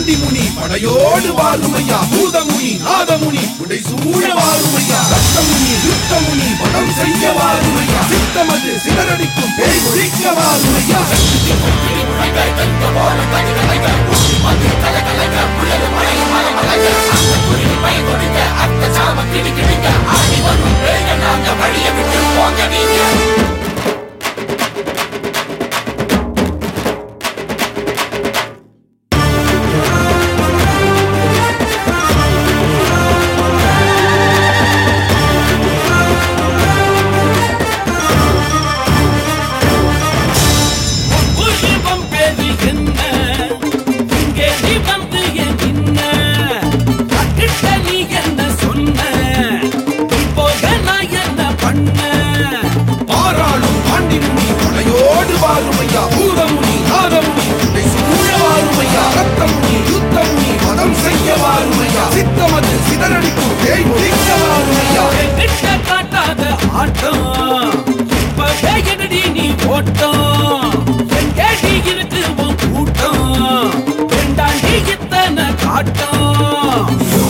பாண்டி முனி படையோடு வாருமையா பூதமுனி நாதமுனி உடை சூழ வாருமையா ரத்தமுனி யுத்தமுனி படம் செய்ய வாருமையா சித்தமது சிதறடிக்கும் பேய் ஒழிக்க வாருமையா உருவம் பேரு என்ன இங்கே நீ வந்து என் நின்ன அக்கிட்ட நீ என்ன சொன்ன இப்போத நான் என்ன பண்ண பாராளும் பாண்டி முனி படையோடு வாருமையா பூதமுனி நாதமுனி உடை சூழ வாருமையா ரத்தமுனி யுத்தமுனி படம் செய்ய வாருமையா சித்தமது சிதறடிக்கும் பேய் ஒழிக்க வாருமையா கிட்ட காட்டாத ஆட்டம் இப்பவே என்னடி நீ ஓட்டம் எங்கே நீ இருக்கு உன் கூட்டம் வேண்டாண்டி இத்தனை காட்டம்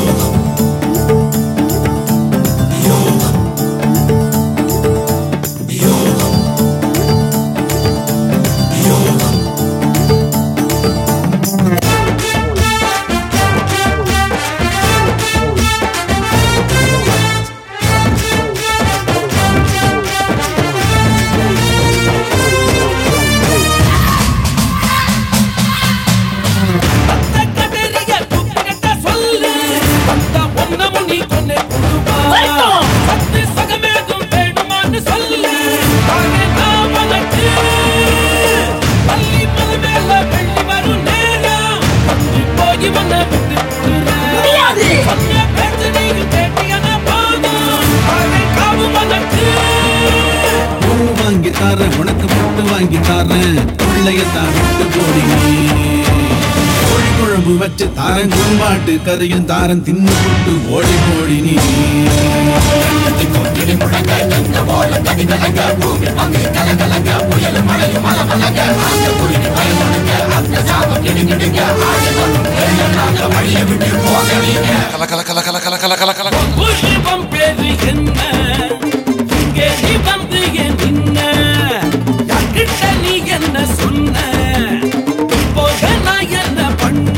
அந்த கதறிய துப்பிட்ட சொல்லு அந்த ஒன்னமும் நீ கொன்னே புடுவா சத்து சகமேதும் வேணுமான்னு சொல்லு தானே நான் உனக்கு பள்ளி மலை மேல வெள்ளி வரும் நேரம் வந்து போய் உன்னை விட்டு முடியாது. சொன்ன பேச்சு நீங்க கேட்டியனா போதும் தானே காவு உனக்கு பூ வாங்கி தாரேன் உனக்கு முட்டு வாங்கி தாரேன் பிள்ளையத்தான் விட்டு போடி நீ. கோழி குழம்பு வச்சு தாரன் கும்பாட்டு கறியும் தாரன் தின்னு போட்டு ஓடி போடி நீ உருவம் பேரு என்ன இங்கே நீ வந்து என் நின்ன யார்கிட்ட நீ என்ன சொன்ன இப்போத நான் என்ன பண்ண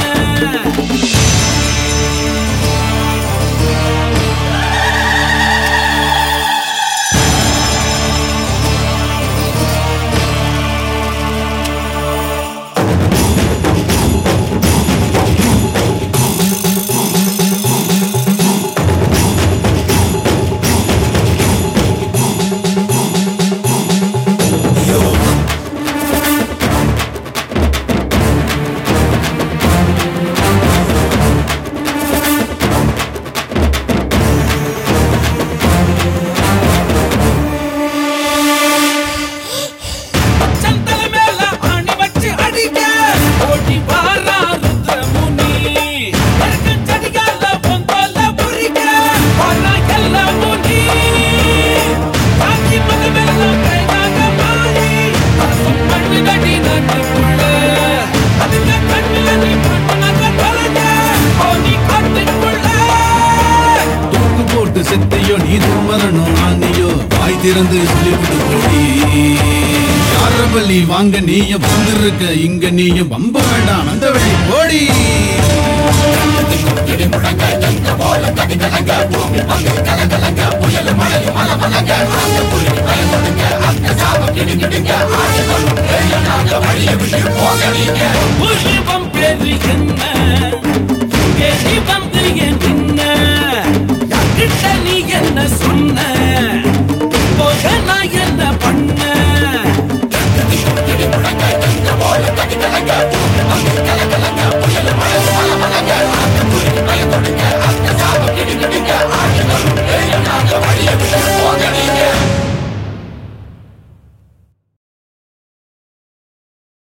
சந்தல மேல ஆணி வச்சு அடிக்க ஓடி வாரா ருத்ரமுனி எனக்கு செடியால பொந்தல முறிக்க வாரா எல்லா முனி காஞ்சி மத மேல கைதாக மாறி அரசம் பண்ணி நடி நட்டுக்குள்ள அதுல கண்ணுல நீ பண்ணாக தொலைஞ்ச ஓடி காட்டுக்குள்ள தூக்கு போட்டு செத்தையோ நீ தும்மரணும் ஆனியோ வாய் திறந்து சொல்லிவிட்டு போடி யார பலி வாங்க நீயும் வந்திருக்க இங்க நீயும் வம்ப வேண்டாம் அந்த வழி போடி உருவம் பேரு என்ன இங்கே நீ வந்து என் நின்ன யார்கிட்ட நீ என்ன சொன்ன